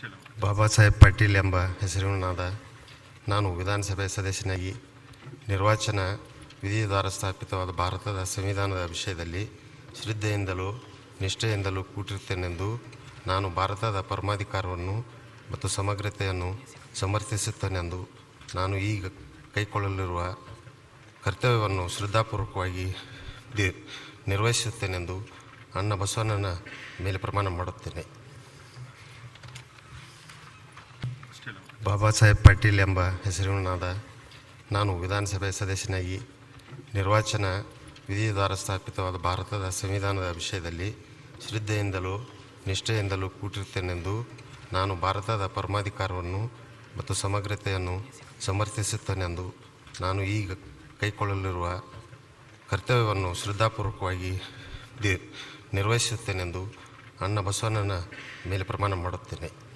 ಬಾಬಾ ಸಾಹೇಬ್ ಪಾಟೀಲ್ ಎಂಬ ಹೆಸರಿನಾದ ನಾನು ವಿಧಾನಸಭೆ ಸದಸ್ಯನಾಗಿ ನಿರ್ವಾಚನ ವಿಧಿದ್ವಾರ ಸ್ಥಾಪಿತವಾದ ಭಾರತದ ಸಂವಿಧಾನದ ವಿಷಯದಲ್ಲಿ ಶ್ರದ್ಧೆಯಿಂದಲೂ ನಿಷ್ಠೆಯಿಂದಲೂ ಕೂಟಿರುತ್ತೇನೆಂದು ನಾನು ಭಾರತದ ಪರಮಾಧಿಕಾರವನ್ನು ಮತ್ತು ಸಮಗ್ರತೆಯನ್ನು ಸಮರ್ಥಿಸುತ್ತೇನೆಂದು ನಾನು ಈಗ ಕೈಗೊಳ್ಳಲಿರುವ ಕರ್ತವ್ಯವನ್ನು ಶ್ರದ್ಧಾಪೂರ್ವಕವಾಗಿ ದಿ- ನಿರ್ವಹಿಸುತ್ತೇನೆಂದು ಅಣ್ಣ ಬಸವಣ್ಣನ ಮೇಲೆ ಪ್ರಮಾಣ ಮಾಡುತ್ತೇನೆ ಬಾಬಾ ಸಾಹೇಬ್ ಪಾಟೀಲ್ ಎಂಬ ಹೆಸರಿನಾದ ನಾನು ವಿಧಾನಸಭೆ ಸದಸ್ಯನಾಗಿ ನಿರ್ವಾಚನ ವಿಧಿದ್ವಾರ ಸ್ಥಾಪಿತವಾದ ಭಾರತದ ಸಂವಿಧಾನದ ವಿಷಯದಲ್ಲಿ ಶ್ರದ್ಧೆಯಿಂದಲೂ ನಿಷ್ಠೆಯಿಂದಲೂ ಕೂಟಿರುತ್ತೇನೆಂದು ನಾನು ಭಾರತದ ಪರಮಾಧಿಕಾರವನ್ನು ಮತ್ತು ಸಮಗ್ರತೆಯನ್ನು ಸಮರ್ಥಿಸುತ್ತೇನೆಂದು ನಾನು ಈಗ ಕೈಗೊಳ್ಳಲಿರುವ ಕರ್ತವ್ಯವನ್ನು ಶ್ರದ್ಧಾಪೂರ್ವಕವಾಗಿ ದಿ- ನಿರ್ವಹಿಸುತ್ತೇನೆಂದು ಅಣ್ಣ ಬಸವಣ್ಣನ ಮೇಲೆ ಪ್ರಮಾಣ ಮಾಡುತ್ತೇನೆ